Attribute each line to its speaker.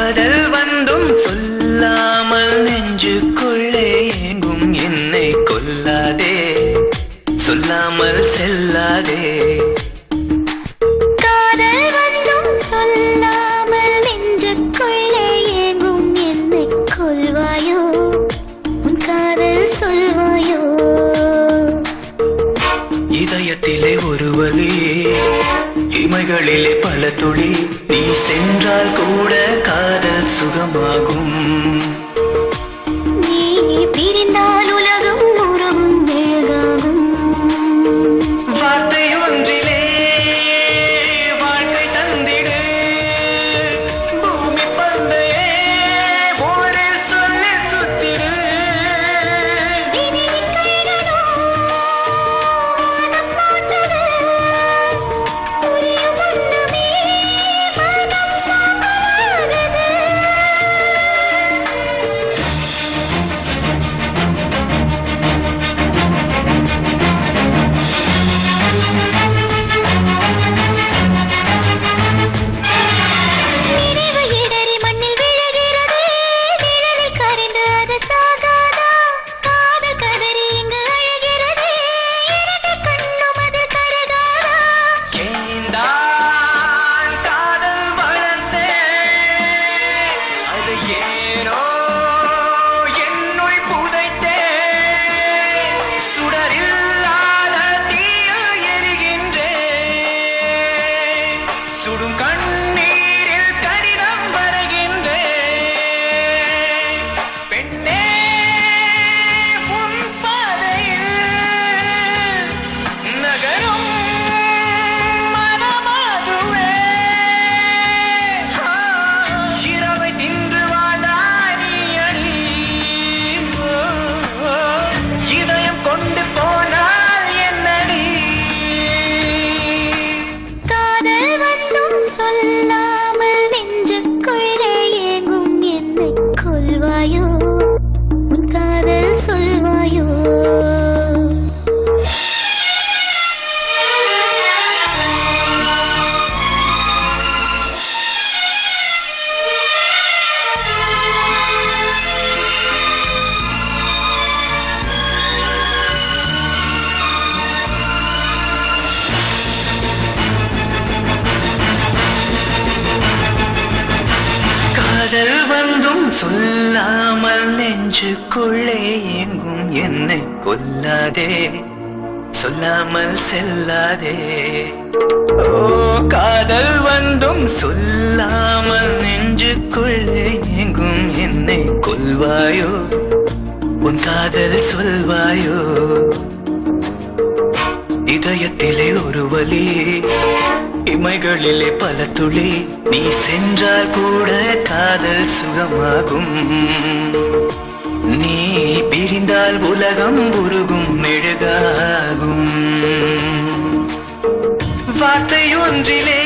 Speaker 1: காதல் வந்தும் சொல்லாமல் நெஞ்சுக்குள்ளே எங்கும் என்னை கொல்லாதே சொல்லாமல் செல்லாதே
Speaker 2: காதல் வந்தும் சொல்லாமல் நெஞ்சுக்குள்ளே ஏங்கும் என்னை கொல்வாயோ உன் காதல் சொல்வாயோ
Speaker 1: இதயத்திலே ஒரு வலி இமைகளிலே பல துளி நீ சென்றால் கூட காதல் சுகமாகும்
Speaker 2: நீ பிரிந்தால் உலகம் உறவும் மெழுகாகும்
Speaker 1: வார்த்தை ஒன்றிலே வாழ்க்கை தந்திடு பூமி பந்தையே ஒரு சொல்லி சுத்திடு
Speaker 2: விதியின் கைகளோ வானம் போட்டது. புரியும் முன்னமே மனம் சாம்பலானது. நினைவு இடறி மண்ணில் விழுகிறது நிழலில் கரைந்து அது சாகாதா காதல் கதறி இங்கு அழுகிறது இரண்டு கண்ணும் அது கருதாதா
Speaker 1: ஏந்தான் காதல் வளர்த்தேன் அது ஏனோ என்னுள் புதைத்தேன் சுடரில்லாத தீயில் எரிகின்றேன் சுடும் கண்ணீரில் கடிதம் வரைகின்றேன் பெண்ணே உன் பாதையில் நகரும் மனமாதுவே இரவை தின்று வாழாய் நீ அடி ஓ, ஓ, இதயம் கொண்டு போனால் என்னடி
Speaker 2: காதல் வந்தும் சொல்லாமல் நெஞ்சுக்குள்ளே ஏங்கும் என்னை கொல்வாயோ உன் காதல் சொல்வாயோ
Speaker 1: காதல் வந்தும் சொல்லாமல் நெஞ்சுக்குள்ளே எங்கும் என்னை கொல்லாதே சொல்லாமல் செல்லாதே ஓ காதல் வந்தும் சொல்லாமல் நெஞ்சுக்குள்ளே எங்கும் என்னை கொல்வாயோ உன் காதல் சொல்வாயோ இதயத்திலே ஒரு வலி இமைகளிலே பல துளி நீ சென்றால் கூட காதல் சுகமாகும் நீ பிரிந்தால் உலகம் உருகும் மெழுகாகும் வார்த்தை ஒன்றிலே